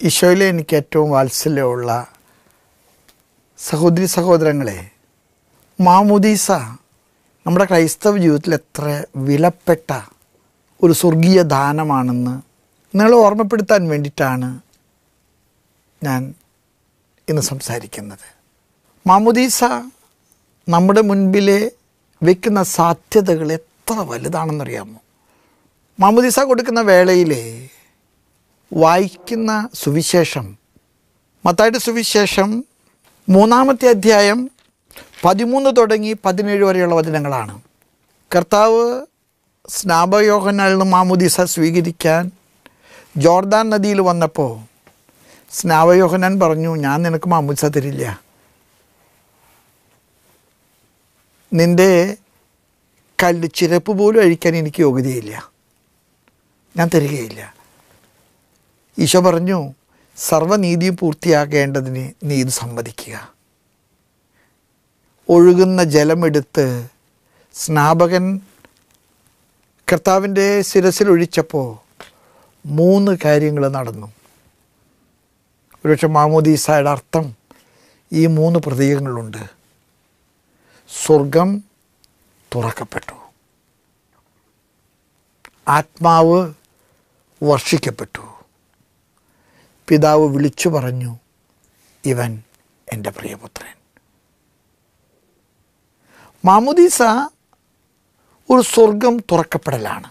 ഈശോയിലെ എനിക്ക് ഏറ്റവും വാത്സല്യമുള്ള സഹോദരി സഹോദരങ്ങളെ മാമുദീസ നമ്മുടെ ക്രൈസ്തവ ജീവിതത്തിൽ എത്ര വിലപ്പെട്ട ഒരു സ്വർഗീയ ദാനമാണെന്ന് നിങ്ങളെ ഓർമ്മപ്പെടുത്താൻ വേണ്ടിയിട്ടാണ് ഞാൻ ഇന്ന് സംസാരിക്കുന്നത് മാമുദീസ നമ്മുടെ മുൻപിലെ വയ്ക്കുന്ന സാധ്യതകൾ എത്ര വലുതാണെന്നറിയാമോ മാമുദീസ കൊടുക്കുന്ന വേളയിലെ വായിക്കുന്ന സുവിശേഷം മത്തായുടെ സുവിശേഷം മൂന്നാമത്തെ അധ്യായം പതിമൂന്ന് തുടങ്ങി പതിനേഴ് വരെയുള്ള വചനങ്ങളാണ് കർത്താവ് സ്നാപയോഹനാൽ നിന്ന് മാമുദീസ സ്വീകരിക്കാൻ ജോർദാൻ നദിയിൽ വന്നപ്പോൾ സ്നാപയോഹനാൻ പറഞ്ഞു ഞാൻ നിനക്ക് മാമുദീസ തരില്ല നിൻ്റെ കല്ല് ചിരപ്പ് പോലും അഴിക്കാൻ എനിക്ക് യോഗ്യതയില്ല ഞാൻ തരികയില്ല ഈശോ പറഞ്ഞു സർവനീതിയും പൂർത്തിയാകേണ്ടതിന് നീ ഇത് സമ്മതിക്കുക ഒഴുകുന്ന ജലമെടുത്ത് സ്നാപകൻ കർത്താവിൻ്റെ ശിരസിൽ ഒഴിച്ചപ്പോൾ മൂന്ന് കാര്യങ്ങൾ നടന്നു ഒരുപക്ഷെ മാമോദീസായുടെ അർത്ഥം ഈ മൂന്ന് പ്രതീകങ്ങളുണ്ട് സ്വർഗം തുറക്കപ്പെട്ടു ആത്മാവ് വർഷിക്കപ്പെട്ടു പിതാവ് വിളിച്ചു പറഞ്ഞു ഇവൻ എൻ്റെ പ്രിയപുത്രൻ മാമുദീസ ഒരു സ്വർഗം തുറക്കപ്പെടലാണ്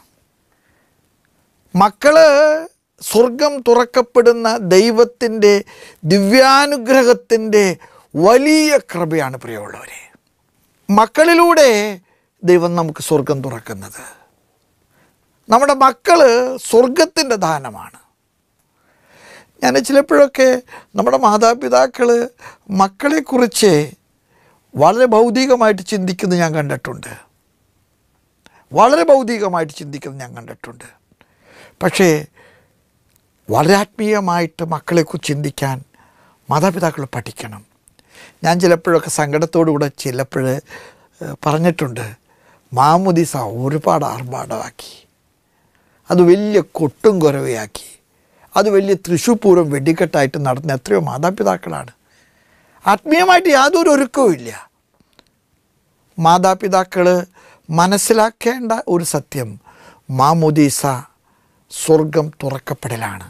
മക്കള് സ്വർഗം തുറക്കപ്പെടുന്ന ദൈവത്തിൻ്റെ ദിവ്യാനുഗ്രഹത്തിൻ്റെ വലിയ കൃപയാണ് പ്രിയമുള്ളവരെ മക്കളിലൂടെ ദൈവം നമുക്ക് സ്വർഗം തുറക്കുന്നത് നമ്മുടെ മക്കൾ സ്വർഗത്തിൻ്റെ ദാനമാണ് ഞാൻ ചിലപ്പോഴൊക്കെ നമ്മുടെ മാതാപിതാക്കൾ മക്കളെക്കുറിച്ച് വളരെ ഭൗതികമായിട്ട് ചിന്തിക്കുന്നത് ഞാൻ കണ്ടിട്ടുണ്ട് വളരെ ഭൗതികമായിട്ട് ചിന്തിക്കുന്നത് ഞാൻ കണ്ടിട്ടുണ്ട് പക്ഷേ വളരെ ആത്മീയമായിട്ട് മക്കളെക്കുറിച്ച് ചിന്തിക്കാൻ മാതാപിതാക്കൾ പഠിക്കണം ഞാൻ ചിലപ്പോഴൊക്കെ സങ്കടത്തോടുകൂടെ ചിലപ്പോൾ പറഞ്ഞിട്ടുണ്ട് മാമുദീസ ഒരുപാട് ആർഭാടമാക്കി അത് വലിയ കൊട്ടും കുരവയാക്കി അത് വലിയ തൃശ്ശൂർ പൂരം വെടിക്കെട്ടായിട്ട് നടന്ന എത്രയോ മാതാപിതാക്കളാണ് ആത്മീയമായിട്ട് യാതൊരു ഒരുക്കവും ഇല്ല മാതാപിതാക്കൾ മനസ്സിലാക്കേണ്ട ഒരു സത്യം മാമുദീസ സ്വർഗം തുറക്കപ്പെടലാണ്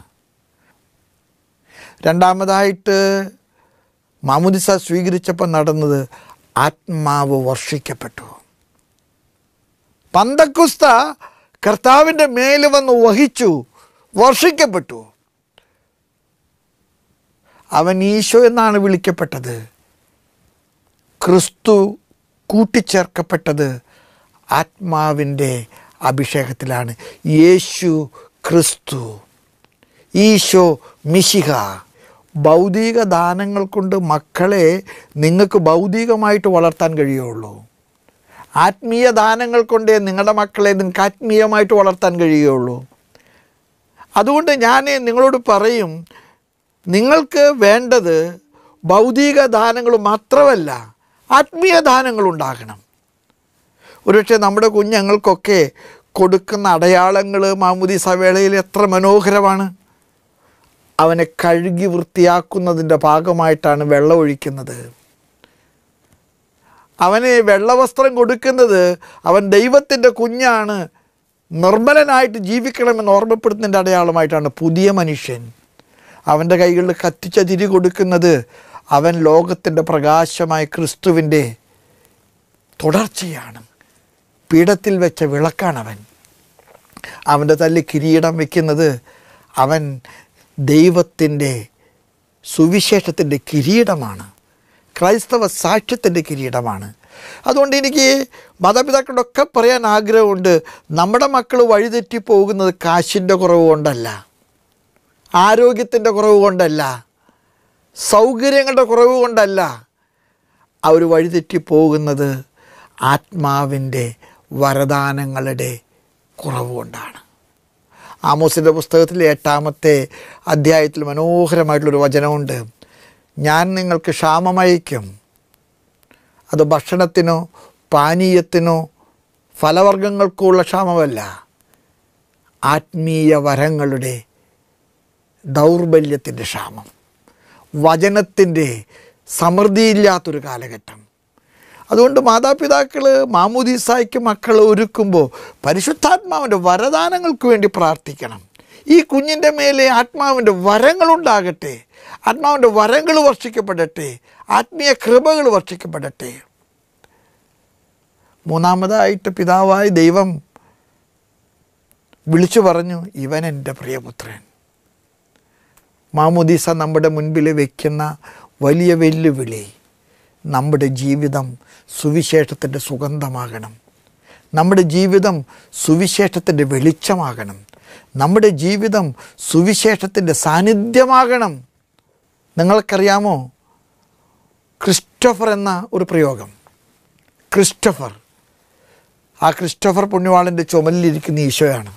രണ്ടാമതായിട്ട് മാമുദിസ സ്വീകരിച്ചപ്പോൾ നടന്നത് ആത്മാവ് വർഷിക്കപ്പെട്ടു പന്തക്കുസ്ത കർത്താവിൻ്റെ മേല് വന്ന് വഹിച്ചു വർഷിക്കപ്പെട്ടു അവൻ ഈശോ എന്നാണ് വിളിക്കപ്പെട്ടത് ക്രിസ്തു കൂട്ടിച്ചേർക്കപ്പെട്ടത് ആത്മാവിൻ്റെ അഭിഷേകത്തിലാണ് യേശു ക്രിസ്തു ഈശോ മിശിഹ ഭൗതിക ദാനങ്ങൾ കൊണ്ട് മക്കളെ നിങ്ങൾക്ക് ഭൗതികമായിട്ട് വളർത്താൻ കഴിയുള്ളൂ ആത്മീയ ദാനങ്ങൾ കൊണ്ടേ നിങ്ങളുടെ മക്കളെ നിങ്ങൾക്ക് ആത്മീയമായിട്ട് വളർത്താൻ കഴിയുള്ളൂ അതുകൊണ്ട് ഞാൻ നിങ്ങളോട് പറയും നിങ്ങൾക്ക് വേണ്ടത് ഭൗതിക ദാനങ്ങൾ മാത്രമല്ല ആത്മീയ ദാനങ്ങളുണ്ടാകണം ഒരുപക്ഷെ നമ്മുടെ കുഞ്ഞുങ്ങൾക്കൊക്കെ കൊടുക്കുന്ന അടയാളങ്ങൾ മാമുദി സവേളയിൽ എത്ര മനോഹരമാണ് അവനെ കഴുകി വൃത്തിയാക്കുന്നതിൻ്റെ ഭാഗമായിട്ടാണ് വെള്ളം ഒഴിക്കുന്നത് അവന് വെള്ളവസ്ത്രം കൊടുക്കുന്നത് അവൻ ദൈവത്തിൻ്റെ കുഞ്ഞാണ് നിർമ്മലനായിട്ട് ജീവിക്കണമെന്ന് ഓർമ്മപ്പെടുത്തുന്നതിൻ്റെ അടയാളമായിട്ടാണ് പുതിയ മനുഷ്യൻ അവൻ്റെ കൈകളിൽ കത്തിച്ച തിരി കൊടുക്കുന്നത് അവൻ ലോകത്തിൻ്റെ പ്രകാശമായ ക്രിസ്തുവിൻ്റെ തുടർച്ചയാണ് പീഠത്തിൽ വെച്ച വിളക്കാണവൻ അവൻ്റെ തല്ലിൽ കിരീടം വയ്ക്കുന്നത് അവൻ ദൈവത്തിൻ്റെ സുവിശേഷത്തിൻ്റെ കിരീടമാണ് ക്രൈസ്തവ സാക്ഷ്യത്തിൻ്റെ കിരീടമാണ് അതുകൊണ്ട് എനിക്ക് മാതാപിതാക്കളോടൊക്കെ പറയാൻ ആഗ്രഹമുണ്ട് നമ്മുടെ മക്കൾ വഴിതെറ്റി പോകുന്നത് കാശിൻ്റെ കുറവ് കൊണ്ടല്ല ആരോഗ്യത്തിൻ്റെ കുറവ് കൊണ്ടല്ല സൗകര്യങ്ങളുടെ കുറവ് കൊണ്ടല്ല അവർ വഴിതെറ്റി പോകുന്നത് ആത്മാവിൻ്റെ വരദാനങ്ങളുടെ കുറവ് കൊണ്ടാണ് ആമോസിൻ്റെ പുസ്തകത്തിലെ എട്ടാമത്തെ അധ്യായത്തിൽ മനോഹരമായിട്ടുള്ളൊരു വചനമുണ്ട് ഞാൻ നിങ്ങൾക്ക് ക്ഷാമമയക്കും അത് ഭക്ഷണത്തിനോ പാനീയത്തിനോ ഫലവർഗങ്ങൾക്കോ ഉള്ള ക്ഷാമമല്ല ആത്മീയ വരങ്ങളുടെ ദൗർബല്യത്തിൻ്റെ ക്ഷാമം വചനത്തിൻ്റെ സമൃദ്ധിയില്ലാത്തൊരു കാലഘട്ടം അതുകൊണ്ട് മാതാപിതാക്കൾ മാമുദീസായ്ക്ക് മക്കളെ ഒരുക്കുമ്പോൾ പരിശുദ്ധാത്മാവിൻ്റെ വരദാനങ്ങൾക്ക് വേണ്ടി പ്രാർത്ഥിക്കണം ഈ കുഞ്ഞിൻ്റെ മേലെ ആത്മാവിൻ്റെ വരങ്ങളുണ്ടാകട്ടെ ആത്മാവിൻ്റെ വരങ്ങൾ വർഷിക്കപ്പെടട്ടെ ആത്മീയ കൃപകൾ വർഷിക്കപ്പെടട്ടെ മൂന്നാമതായിട്ട് പിതാവായ ദൈവം വിളിച്ചു പറഞ്ഞു ഇവൻ എൻ്റെ പ്രിയപുത്രൻ മാമുദീസ നമ്മുടെ മുൻപിൽ വയ്ക്കുന്ന വലിയ വെല്ലുവിളി നമ്മുടെ ജീവിതം സുവിശേഷത്തിൻ്റെ സുഗന്ധമാകണം നമ്മുടെ ജീവിതം സുവിശേഷത്തിൻ്റെ വെളിച്ചമാകണം നമ്മുടെ ജീവിതം സുവിശേഷത്തിൻ്റെ സാന്നിധ്യമാകണം നിങ്ങൾക്കറിയാമോ ക്രിസ്റ്റഫർ എന്ന ഒരു പ്രയോഗം ക്രിസ്റ്റഫർ ആ ക്രിസ്റ്റഫർ പുണ്യവാളൻ്റെ ചുമലിലിരിക്കുന്ന ഈശോയാണ്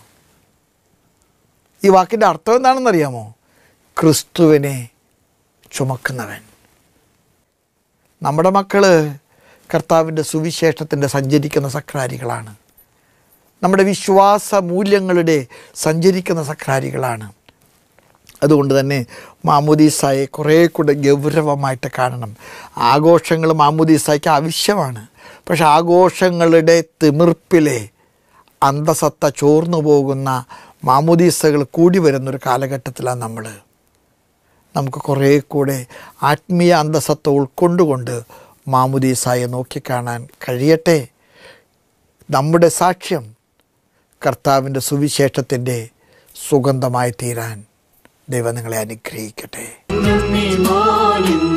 ഈ വാക്കിൻ്റെ അർത്ഥം എന്താണെന്നറിയാമോ ക്രിസ്തുവിനെ ചുമക്കുന്നവൻ നമ്മുടെ മക്കൾ കർത്താവിൻ്റെ സുവിശേഷത്തിൻ്റെ സഞ്ചരിക്കുന്ന സക്രാരികളാണ് നമ്മുടെ വിശ്വാസ മൂല്യങ്ങളുടെ സഞ്ചരിക്കുന്ന സക്രാരികളാണ് അതുകൊണ്ട് തന്നെ മാമുദീസായെ കുറേ കൂടെ ഗൗരവമായിട്ട് കാണണം ആഘോഷങ്ങൾ മാമുദീസായ്ക്ക് ആവശ്യമാണ് പക്ഷെ ആഘോഷങ്ങളുടെ തിമിർപ്പിലെ അന്തസത്ത ചോർന്നു പോകുന്ന മാമുദീസകൾ കൂടി വരുന്നൊരു കാലഘട്ടത്തിലാണ് നമ്മൾ നമുക്ക് കുറേ കൂടെ ആത്മീയ അന്തസത്ത ഉൾക്കൊണ്ടുകൊണ്ട് മാമുദീസായെ നോക്കിക്കാണാൻ കഴിയട്ടെ നമ്മുടെ സാക്ഷ്യം കർത്താവിൻ്റെ സുവിശേഷത്തിൻ്റെ സുഗന്ധമായി തീരാൻ ദൈവം നിങ്ങളെ അനുഗ്രഹിക്കട്ടെ നമ്മെ മാലിന്യ